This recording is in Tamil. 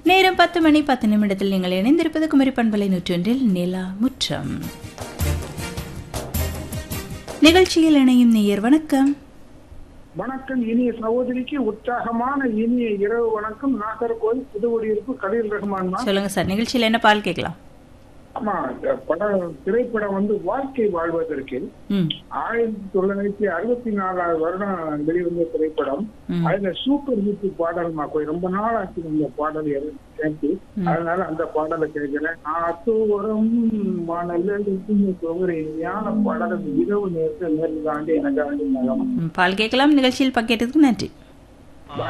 நேரம் பத்து மணி பத்து நிமிடத்தில் நீங்கள் இணைந்திருப்பது குமரி பண்பலை நூற்றொன்றில் நிலா முற்றம் நிகழ்ச்சியில் இணையும் நேயர் வணக்கம் வணக்கம் இனிய சகோதரிக்கு உற்சாகமான இனிய இரவு வணக்கம் நாகர்கோவில் புதுக்குடியிருப்பு கலீல் ரஹ்மான் தான் சொல்லுங்க சார் நிகழ்ச்சியில் என்ன பால் கேட்கலாம் ஆமா இந்த படம் திரைப்படம் வந்து வாழ்க்கை வாழ்வதற்கு ம் ஆயிரத்தி தொள்ளாயிரத்தி அறுபத்தி நாலாவது வருடம் வெளிவந்த திரைப்படம் ம். அதுல சூப்பர் ஹிட் பாடல் மாக்கோய் ரொம்ப நாள் ஆச்சு இந்த பாடல் எ- கேட்டு அதனால அந்த பாடலை கேட்கிறேன் ஆத்தோரம் மணல் ஞான பாடல் இரவு நேரத்தில் நேரில் தாண்டி எனக்கு ஆண்டு நலம் ம், பால் கேட்கலாம் நிகழ்ச்சியில் பங்கேற்றதுக்கு நன்றி